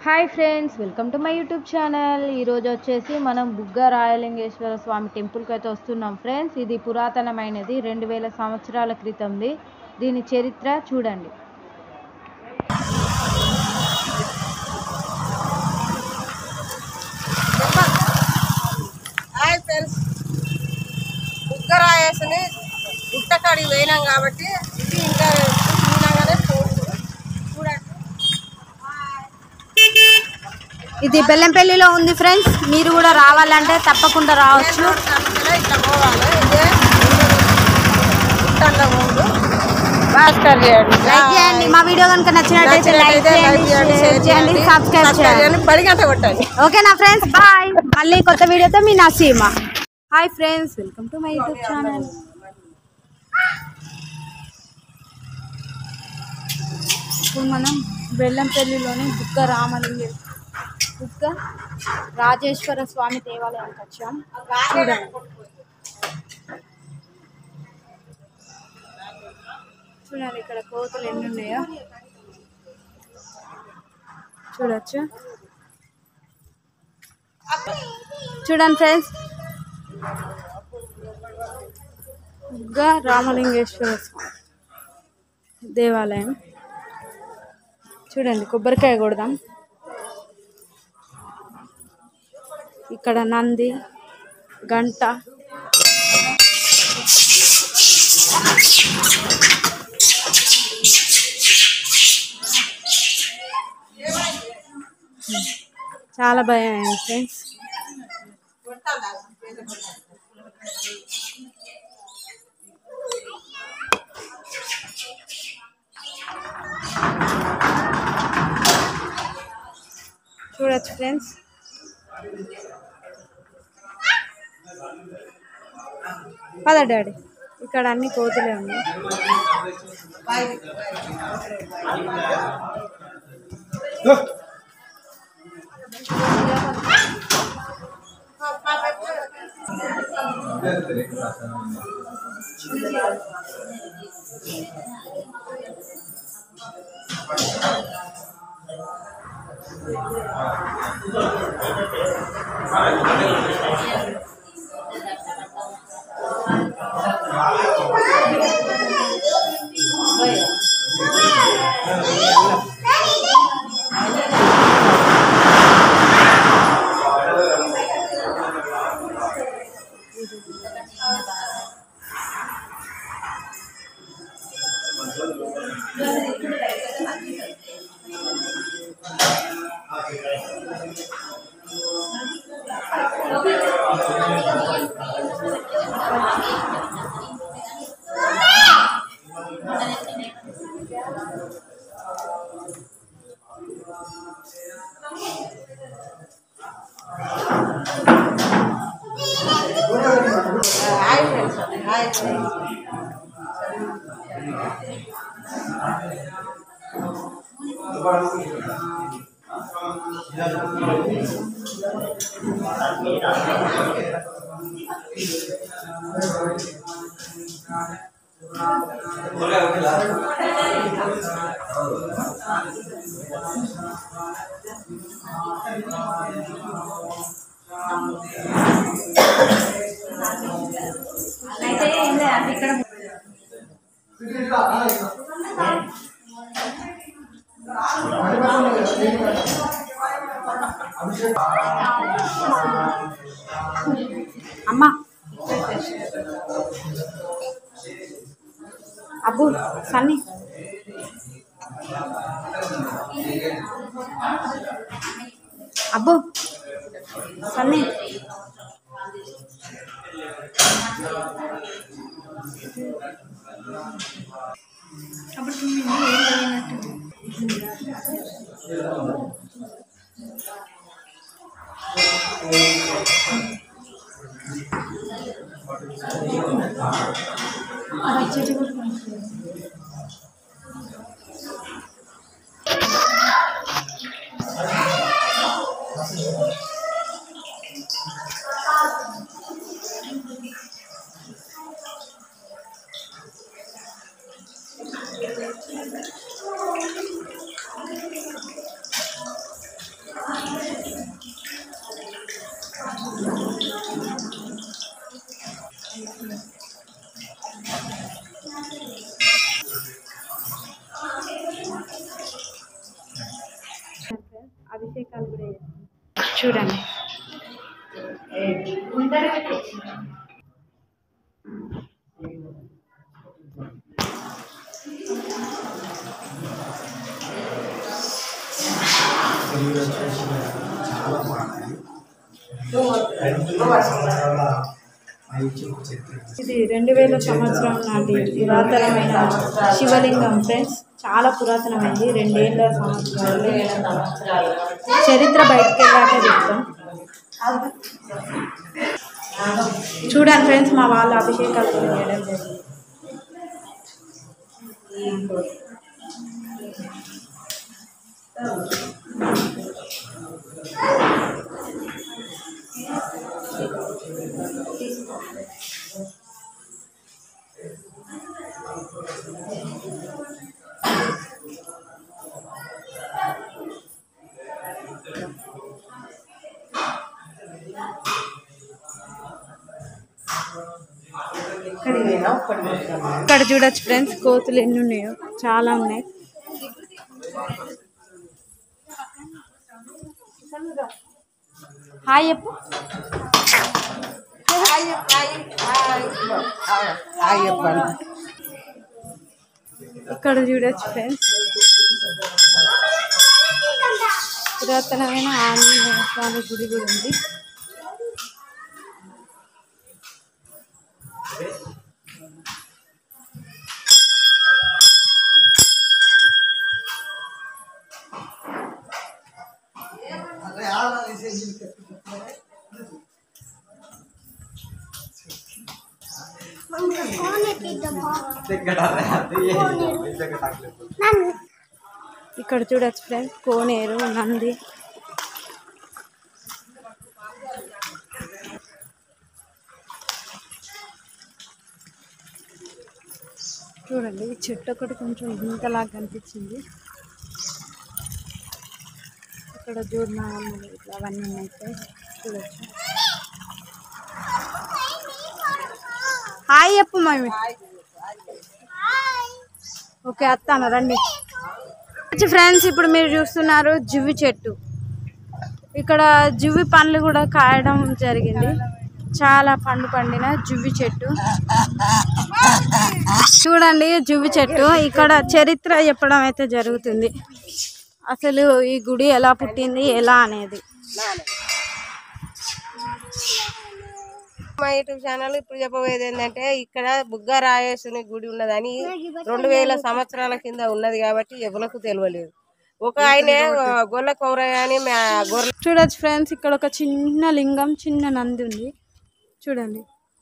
hi friends welcome to my YouTube channel ఈరోజు వచ్చేసి మనం బుగ్గ రాయలింగేశ్వర స్వామి టెంపుల్కి అయితే వస్తున్నాం ఫ్రెండ్స్ ఇది పురాతనమైనది రెండు వేల సంవత్సరాల క్రితంది దీని చరిత్ర చూడండి హాయ్ ఫ్రెండ్స్ బుగ్గరాయేసుని గుట్టకాడికి పోయినాం కాబట్టి ఇది ఇంకా చూసినాగానే పోవచ్చు చూడండి ఇది బెల్లంపల్లిలో ఉంది ఫ్రెండ్స్ మీరు కూడా రావాలంటే తప్పకుండా రావచ్చు అందుకనే ఇట్లా పోవాలి ఇదే గుట్టంలో పోదు భాస్కర్ చేయండి లైక్ చేయండి మా వీడియో కనుక నచ్చినట్లయితే లైక్ నచ్చినట్లయితే చేయండి లైక్ చేయండి, షేర్ చేయండి సబ్స్క్రైబ్ సబ్స్క్రైబ్ చేయండి చేయండి పడిగంట కొట్టండి ఓకేనా ఫ్రెండ్స్ బాయ్ మళ్ళీ కొత్త వీడియోతో మీ Naseema hi friends welcome to my YouTube channel ఇప్పుడు మనం బెల్లంపల్లిలోని బుగ్గ రామలింగ బుగ్గ రాజేశ్వర స్వామి దేవాలయానికి వచ్చాం చూడండి చూడండి ఇక్కడ కోతులు ఎన్ని ఉన్నాయో చూడొచ్చు చూడండి ఫ్రెండ్స్ బుగ్గ రామలింగేశ్వర స్వామి దేవాలయం చూడండి కొబ్బరికాయ కొడదాం ఇక్కడ నంది గంట చాలా భయం అయింది ఫ్రెండ్స్ చూడొచ్చు ఫ్రెండ్స్ పద డాడీ ఇక్కడ అన్ని కోతులే ఉన్నాయి హాయ్ ఫ్రెండ్స్ హాయ్ ఫ్రెండ్స్ అమ్మా అబ్బు సన్నీ అబ్బు సన్నీ అభిషేకాలు కూడా చేస్తాం చూడండి ఇది రెండు వేల సంవత్సరం నాటి పురాతనమైన శివలింగం ఫ్రెండ్స్ చాలా పురాతనమైంది రెండేళ్ల సంవత్సరాలు చరిత్ర బయటకు వెళ్ళాక చెప్తాం చూడండి ఫ్రెండ్స్ మా వాళ్ళు అభిషేకాలు కూడా చేయడం జరిగింది ఇక్కడ చూడొచ్చు ఫ్రెండ్స్ కోతులు ఎన్ని ఉన్నాయో చాలా ఉన్నాయి హాయ్ చెప్పు ఇక్కడ చూడొచ్చు ఫ్రెండ్స్ పురాతనమైన ఆంజనేయ స్వామి గుడి కూడా ఉంది ఇక్కడ చూడొచ్చు ఫ్రెండ్స్ కోనేరు నంది చూడండి ఈ చెట్టు ఒకటి కొంచెం గుంతలాగా కనిపించింది ఇక్కడ చూడనామలు ఇట్లా అవన్నీ ఉన్నాయి ఫ్రెండ్స్ చూడొచ్చు హాయ్ చెప్పు మమ్మీ ఓకే అత్తాను రండి ఫ్రెండ్స్ ఇప్పుడు మీరు చూస్తున్నారు జివ్వి చెట్టు ఇక్కడ జివ్వి పండ్లు కూడా కాయడం జరిగింది చాలా పండు పండిన జువ్వి చెట్టు చూడండి జువ్వి చెట్టు ఇక్కడ చరిత్ర చెప్పడం అయితే జరుగుతుంది అసలు ఈ గుడి ఎలా పుట్టింది ఎలా అనేది మా యూట్యూబ్ ఛానల్ ఇప్పుడు చెప్పబోయేది ఏంటంటే ఇక్కడ బుగ్గ రాయేశ్వరుని గుడి ఉన్నదని రెండు వేల సంవత్సరాల కింద ఉన్నది కాబట్టి ఎవరికి తెలియలేదు ఒక ఆయన గొల్ల కొమరయ్య అని మా గొర్రె చూడొచ్చు ఫ్రెండ్స్ ఇక్కడ ఒక చిన్న లింగం చిన్న నంది ఉంది చూడండి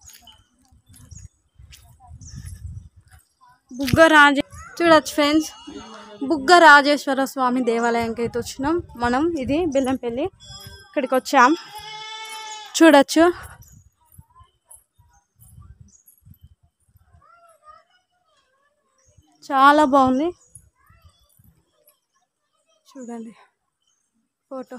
బుగ్గ రాజ చూడొచ్చు ఫ్రెండ్స్ బుగ్గ రాజేశ్వర స్వామి దేవాలయంకి అయితే వచ్చినాం మనం ఇది బెల్లంపల్లి ఇక్కడికి వచ్చాం చూడొచ్చు చాలా బాగుంది చూడండి ఫోటో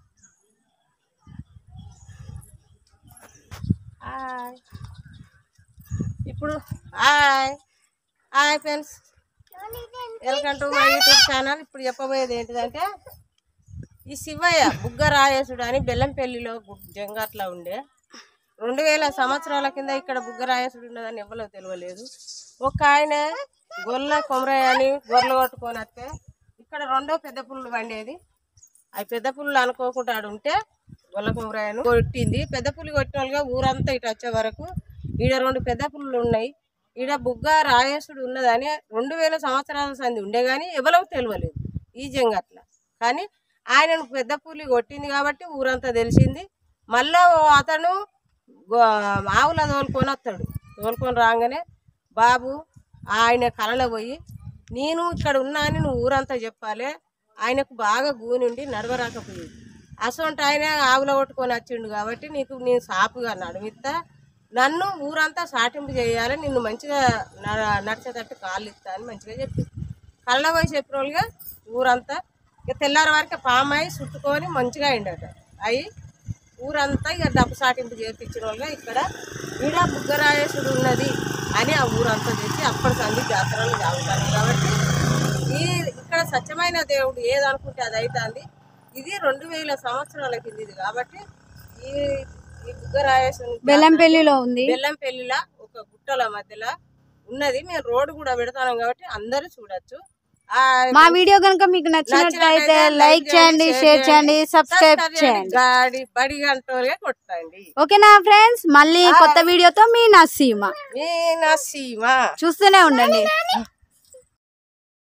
హాయ్ ఇప్పుడు hi hi friends welcome to my YouTube channel ఇప్పుడు చెప్పబోయేది ఏంటిదంటే ఈ శివయ్య బుగ్గ రాయేశుడు అని బెల్లంపల్లిలో గు- జంగాట్లా ఉండే రెండు వేల సంవత్సరాల కింద ఇక్కడ బుగ్గ రాయేశుడు ఉన్నదని ఎవరో తెలియలేదు ఒక ఆయన గొల్ల కొమరయ్య అని గొర్రెలు కొట్టుకొని వస్తే ఇక్కడ రెండో పెద్ద పుల్లు వండేది ఆ పెద్ద పుల్లు అనుకోకుండా ఆడ ఉంటే గొల్ల కొమరాయను కొట్టింది పెద్ద పుల్లు కొట్టిన వాళ్ళుగా ఊరంతా ఇటు వచ్చే వరకు ఈడ రెండు పెద్ద పుల్లు ఉన్నాయి ఈడ బుగ్గ రాయేశుడు ఉన్నదని రెండు వేల సంవత్సరాల సంది ఉండే కానీ ఎవరికి తెలియలేదు ఈ జంగట్ల కానీ ఆయనను పెద్ద పులి కొట్టింది కాబట్టి ఊరంతా తెలిసింది మళ్ళా ఓ అతను గో- ఆవుల తోలుకొని వస్తాడు తోలుకొని రాగానే బాబు ఆయన కలలో పోయి నేను ఇక్కడ ఉన్నా అని నువ్వు ఊరంతా చెప్పాలి ఆయనకు బాగా గూనుండి నడవరాకపోయింది అసొంటి ఆయన ఆవుల కొట్టుకొని వచ్చిండు కాబట్టి నీకు నేను సాపుగా నడుమిస్తా నన్ను ఊరంతా సాటింపు చేయాలి నిన్ను మంచిగా న- నడిచేటట్టు కాళ్ళు ఇస్తా అని మంచిగా చెప్పి కళ్ళ పోయి చెప్పిన వాళ్ళుగా ఊరంతా ఇక తెల్లారి వరకు పామాయి చుట్టుకొని మంచిగా అయిండట అయి ఊరంతా ఇక డబ్బు సాటింపు చేపించిన వాళ్ళుగా ఇక్కడ ఈడ బుగ్గరాయేశ్వరుడు ఉన్నది అని ఆ ఊరంతా తెచ్చి అప్పటి సంది జాతరలు సాగుతారు కాబట్టి ఈ ఇక్కడ సత్యమైన దేవుడు ఏదనుకుంటే అది అవుతుంది ఇది రెండు వేల సంవత్సరాల కిందిది కాబట్టి ఈ ఈ బుగ్గరాయేశ్వరం బెల్లంపల్లిలో ఉంది బెల్లంపల్లిలా ఒక గుట్టల మధ్యలో ఉన్నది మేము రోడ్డు కూడా పెడతాం కాబట్టి అందరూ చూడొచ్చు ఆ మా వీడియో కనుక మీకు నచ్చినట్లయితే లైక్ చేయండి షేర్ చేయండి సబ్స్క్రైబ్ చేయండి గాడి బడి గంటలుగా కొట్టండి ఓకేనా ఫ్రెండ్స్ మళ్ళీ కొత్త వీడియోతో మీ నసీమ మీ నసీమా చూస్తూనే ఉండండి